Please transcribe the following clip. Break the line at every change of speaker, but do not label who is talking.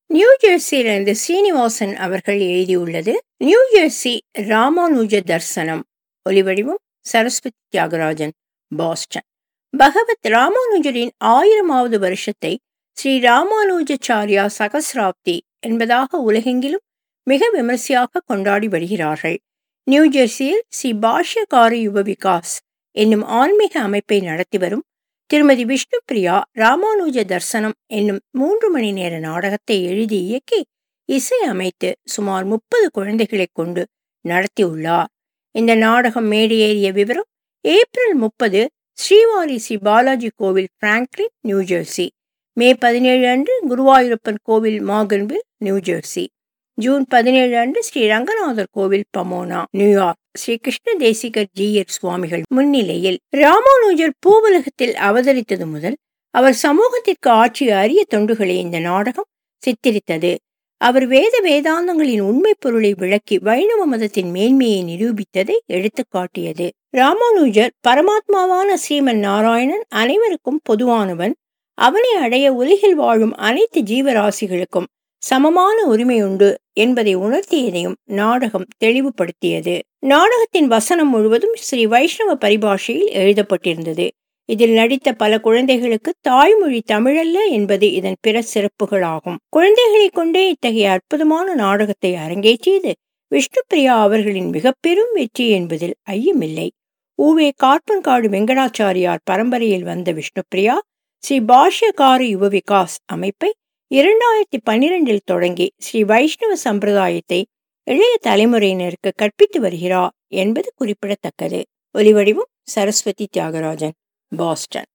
new ஜெர்சியிலிருந்து Srinivasan அவர்கள் எழுதியுள்ளது new Jersey Ramanuja Darshanam ஒலிவடிவம் சரஸ்வதி தியாகராஜன் பாஸ்டன் பகவத் ராமானுஜரின் ஆயிரமாவது வருஷத்தை ஸ்ரீ ராமானுஜாச்சாரியா சகசிராப்தி என்பதாக உலகெங்கிலும் மிக விமர்சையாக கொண்டாடி வருகிறார்கள் நியூ ஜெர்சியில் ஸ்ரீ பாஷ்யகார யுவ விகாஸ் என்னும் ஆன்மீக அமைப்பை நடத்தி வரும் திருமதி விஷ்ணு பிரியா ராமானுஜ தர்சனம் என்னும் மூன்று மணி நேர நாடகத்தை எழுதி இயக்கி இசை அமைத்து சுமார் முப்பது குழந்தைகளை கொண்டு நடத்தியுள்ளார் இந்த நாடகம் மேடையேறிய விவரம் ஏப்ரல் முப்பது ஸ்ரீவாரி ஸ்ரீ பாலாஜி கோவில் பிராங்க்லின் நியூ ஜெர்சி மே பதினேழு அன்று குருவாயூரப்பன் கோவில் மாகன்வில் நியூ ஜெர்சி ஜூன் பதினேழு அன்று ஸ்ரீ ரங்கநாதர் கோவில் பமோனா நியூயார்க் ஸ்ரீ கிருஷ்ண தேசிகர் ஜீயர் சுவாமிகள் முன்னிலையில் ராமானுஜர் பூவுலகத்தில் அவதரித்தது முதல் அவர் சமூகத்திற்கு ஆற்றிய அரிய தொண்டுகளை இந்த நாடகம் சித்தரித்தது அவர் வேத வேதாந்தங்களின் உண்மை பொருளை விளக்கி வைணவ மதத்தின் மேன்மையை நிரூபித்ததை எடுத்து காட்டியது ராமானுஜர் பரமாத்மாவான ஸ்ரீமன் நாராயணன் அனைவருக்கும் பொதுவானவன் அவனை அடைய உலகில் வாழும் அனைத்து ஜீவராசிகளுக்கும் சமமான உரிமை உண்டு என்பதை உணர்த்தியதையும் நாடகம் தெளிவுபடுத்தியது நாடகத்தின் வசனம் முழுவதும் ஸ்ரீ வைஷ்ணவ பரிபாஷையில் எழுதப்பட்டிருந்தது இதில் நடித்த பல குழந்தைகளுக்கு தாய்மொழி தமிழல்ல என்பது இதன் பிற சிறப்புகளாகும் குழந்தைகளை கொண்டே இத்தகைய அற்புதமான நாடகத்தை அரங்கேற்றியது விஷ்ணுபிரியா அவர்களின் மிக பெரும் வெற்றி என்பதில் ஐயமில்லை ஊவே கார்பன்காடு வெங்கடாச்சாரியார் பரம்பரையில் வந்த விஷ்ணுபிரியா ஸ்ரீ பாஷ்யகார யுவ விகாஸ் அமைப்பை இரண்டாயிரத்தி பன்னிரெண்டில் தொடங்கி ஸ்ரீ வைஷ்ணவ சம்பிரதாயத்தை இளைய தலைமுறையினருக்கு கற்பித்து வருகிறார் என்பது குறிப்பிடத்தக்கது ஒலிவடிவம் சரஸ்வதி தியாகராஜன் பாஸ்டன்